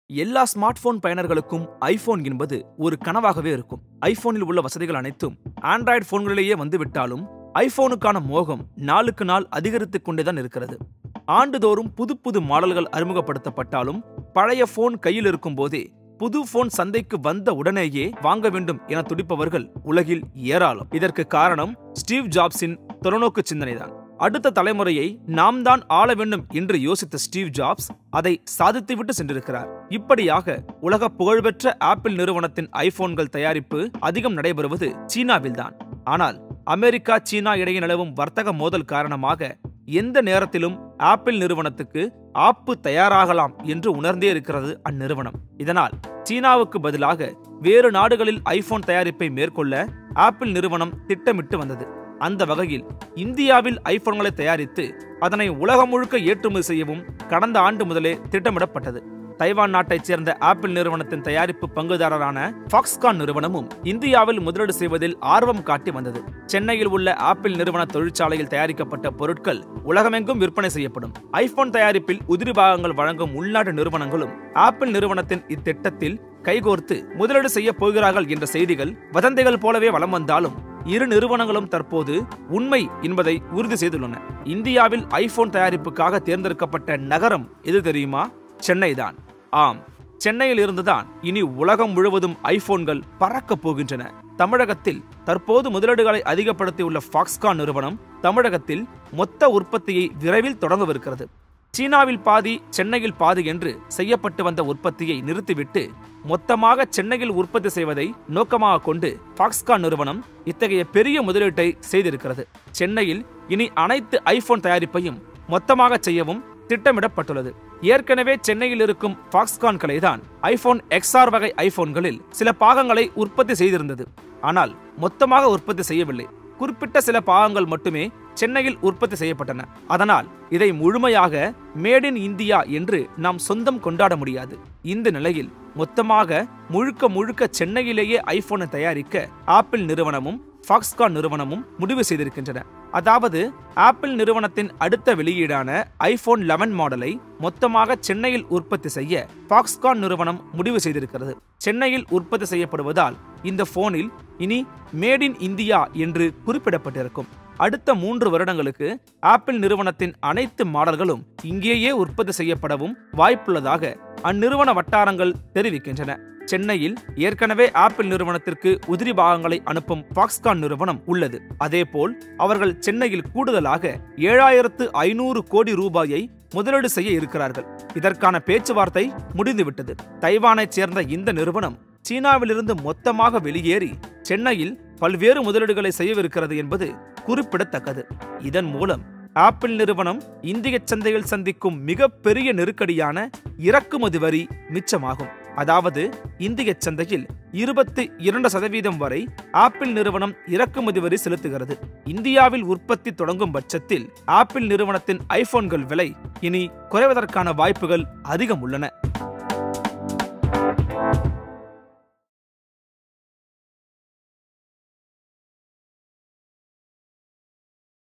எல்லா smart phone பயனர்களுக்கும் iPhone என்பது ஒரு கனவாகவே இருக்கும் ஐபோனில் உள்ள வசதிகள் அனைத்தும் ஆண்ட்ராய்டு போன்களிலேயே வந்துவிட்டாலும் ஐபோனுக்கான மோகம் நாளுக்கு நாள் அதிகரித்துக் கொண்டேதான் இருக்கிறது ஆண்டுதோறும் புது புது மாடல்கள் அறிமுகப்படுத்தப்பட்டாலும் பழைய போன் கையில் இருக்கும் போதே புது போன் சந்தைக்கு வந்த உடனேயே வாங்க வேண்டும் என துடிப்பவர்கள் உலகில் ஏராளம் இதற்கு காரணம் ஸ்டீவ் ஜாப்ஸின் தொலைநோக்கு சிந்தனைதான் அடுத்த தலைமுறையை நாம் தான் ஆள வேண்டும் என்று யோசித்த ஸ்டீவ் ஜாப்ஸ் அதை சாதித்துவிட்டு சென்றிருக்கிறார் இப்படியாக உலக புகழ்பெற்ற ஆப்பிள் நிறுவனத்தின் ஐபோன்கள் தயாரிப்பு அதிகம் நடைபெறுவது சீனாவில்தான் ஆனால் அமெரிக்கா சீனா இடையே நிலவும் வர்த்தக மோதல் காரணமாக எந்த நேரத்திலும் ஆப்பிள் நிறுவனத்துக்கு ஆப்பு தயாராகலாம் என்று உணர்ந்தே இருக்கிறது அந்நிறுவனம் இதனால் சீனாவுக்கு பதிலாக வேறு நாடுகளில் ஐபோன் தயாரிப்பை மேற்கொள்ள ஆப்பிள் நிறுவனம் திட்டமிட்டு வந்தது அந்த வகையில் இந்தியாவில் ஐபோன்களை தயாரித்து அதனை உலகம் முழுக்க ஏற்றுமதி செய்யவும் கடந்த ஆண்டு முதலே திட்டமிடப்பட்டது தைவான் நாட்டைச் சேர்ந்த ஆப்பிள் நிறுவனத்தின் தயாரிப்பு பங்குதாரரான ஃபாக்ஸ்கான் நிறுவனமும் இந்தியாவில் முதலீடு செய்வதில் ஆர்வம் காட்டி வந்தது சென்னையில் உள்ள ஆப்பிள் நிறுவன தொழிற்சாலையில் தயாரிக்கப்பட்ட பொருட்கள் உலகமெங்கும் விற்பனை செய்யப்படும் ஐபோன் தயாரிப்பில் உதிரி பாகங்கள் வழங்கும் உள்நாட்டு நிறுவனங்களும் ஆப்பிள் நிறுவனத்தின் இத்திட்டத்தில் கைகோர்த்து முதலீடு செய்ய போகிறார்கள் என்ற செய்திகள் வதந்திகள் போலவே வலம் வந்தாலும் இரு நிறுவனங்களும் தற்போது உண்மை என்பதை உறுதி செய்துள்ளன இந்தியாவில் ஐபோன் தயாரிப்புக்காக தேர்ந்தெடுக்கப்பட்ட நகரம் எது தெரியுமா சென்னைதான் ஆம் சென்னையில் இருந்துதான் இனி உலகம் முழுவதும் ஐபோன்கள் பறக்கப் போகின்றன தமிழகத்தில் தற்போது முதலீடுகளை அதிகப்படுத்தியுள்ள ஃபாக்ஸ்கான் நிறுவனம் தமிழகத்தில் மொத்த உற்பத்தியை விரைவில் தொடங்கவிருக்கிறது சீனாவில் பாதி சென்னையில் பாதி என்று செய்யப்பட்டு வந்த உற்பத்தியை நிறுத்திவிட்டு மொத்தமாக சென்னையில் உற்பத்தி செய்வதை நோக்கமாக கொண்டு ஃபாக்ஸ்கான் நிறுவனம் இத்தகைய பெரிய முதலீட்டை செய்திருக்கிறது சென்னையில் இனி அனைத்து ஐபோன் தயாரிப்பையும் மொத்தமாக செய்யவும் திட்டமிடப்பட்டுள்ளது ஏற்கனவே சென்னையில் இருக்கும் ஃபாக்ஸ்கான் கலை தான் ஐபோன் எக்ஸ்ஆர் வகை ஐபோன்களில் சில பாகங்களை உற்பத்தி செய்திருந்தது ஆனால் மொத்தமாக உற்பத்தி செய்யவில்லை குறிப்பிட்ட சில பாகங்கள் மட்டுமே சென்னையில் உற்பத்தி செய்யப்பட்டன அதனால் இதை முழுமையாக மேட் இன் இந்தியா என்று நாம் சொந்தம் கொண்டாட முடியாது இந்த நிலையில் மொத்தமாக முழுக்க முழுக்க சென்னையிலேயே ஐபோனை தயாரிக்க ஆப்பிள் நிறுவனமும் ஃபாக்ஸ்கான் நிறுவனமும் முடிவு செய்திருக்கின்றன அதாவது ஆப்பிள் நிறுவனத்தின் அடுத்த வெளியீடான ஐபோன் லெவன் மாடலை மொத்தமாக சென்னையில் உற்பத்தி செய்ய ஃபாக்ஸ்கான் நிறுவனம் முடிவு செய்திருக்கிறது சென்னையில் உற்பத்தி செய்யப்படுவதால் இந்த போனில் இனி மேட் இன் இந்தியா என்று குறிப்பிடப்பட்டிருக்கும் அடுத்த மூன்று வருடங்களுக்கு ஆப்பிள் நிறுவனத்தின் அனைத்து மாடல்களும் இங்கேயே உற்பத்தி செய்யப்படவும் வாய்ப்புள்ளதாக அந்நிறுவன வட்டாரங்கள் தெரிவிக்கின்றன சென்னையில் ஏற்கனவே ஆப்பிள் நிறுவனத்திற்கு உதிரி பாகங்களை அனுப்பும் பாக்ஸ்கான் நிறுவனம் உள்ளது அதேபோல் அவர்கள் சென்னையில் கூடுதலாக ஏழாயிரத்து ஐநூறு கோடி ரூபாயை முதலீடு செய்ய இருக்கிறார்கள் இதற்கான பேச்சுவார்த்தை முடிந்துவிட்டது தைவானைச் சேர்ந்த இந்த நிறுவனம் சீனாவிலிருந்து மொத்தமாக வெளியேறி சென்னையில் பல்வேறு முதலீடுகளை செய்யவிருக்கிறது என்பது குறிப்பிடத்தக்கது இதன் மூலம் ஆப்பிள் நிறுவனம் இந்திய சந்தையில் சந்திக்கும் மிகப்பெரிய நெருக்கடியான இறக்குமதி வரி மிச்சமாகும் அதாவது இந்திய சந்தையில் இருபத்தி இரண்டு சதவீதம் வரை ஆப்பிள் நிறுவனம் இறக்குமதி வரி செலுத்துகிறது இந்தியாவில் உற்பத்தி தொடங்கும் பட்சத்தில் ஆப்பிள் நிறுவனத்தின் ஐபோன்கள் விலை இனி குறைவதற்கான வாய்ப்புகள் அதிகம் உள்ளன